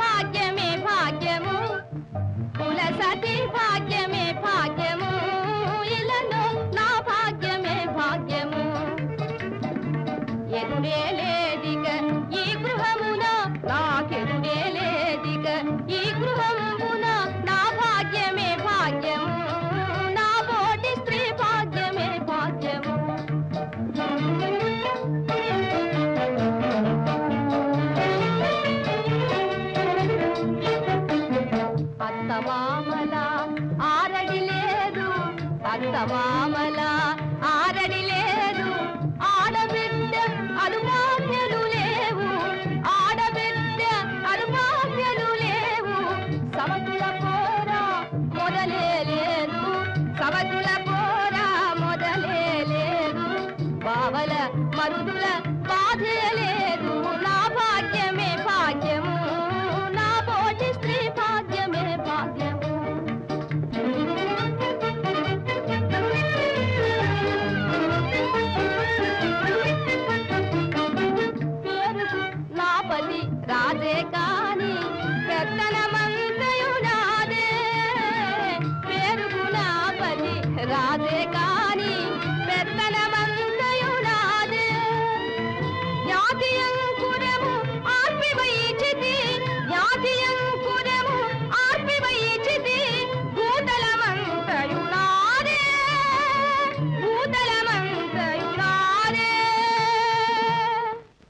భాగ్యమే భాగ్యము కుల సతి భాగ్యమే భాగ్యము ఇలలో నా భాగ్యమే భాగ్యము ఎదురే లేదిక ఈ గృహమున నాకెదురే లేదిక ఈ గృహమున నా భాగ్యమే భాగ్యము నా బోటి స్త్రీ భాగ్యమే భాగ్యము అత్తమామల ఆరడి లేదు అత్తమామల ఆరడి లేదు ఆడబిడ్డ అనుమాన్యలు లేవు ఆడబిడ్డ అనుమాన్యలు లేవు సమతుల పోరా మొదలే లేదు సమతుల పోరా మొదలే లేదు బావల మరుదుల బాధే లేదు నా భాగ్యమే భాగ్యము నా బోటి స్త్రీ భాగ్యమే భాగ్యము పేరుకు నా పది రాజే కా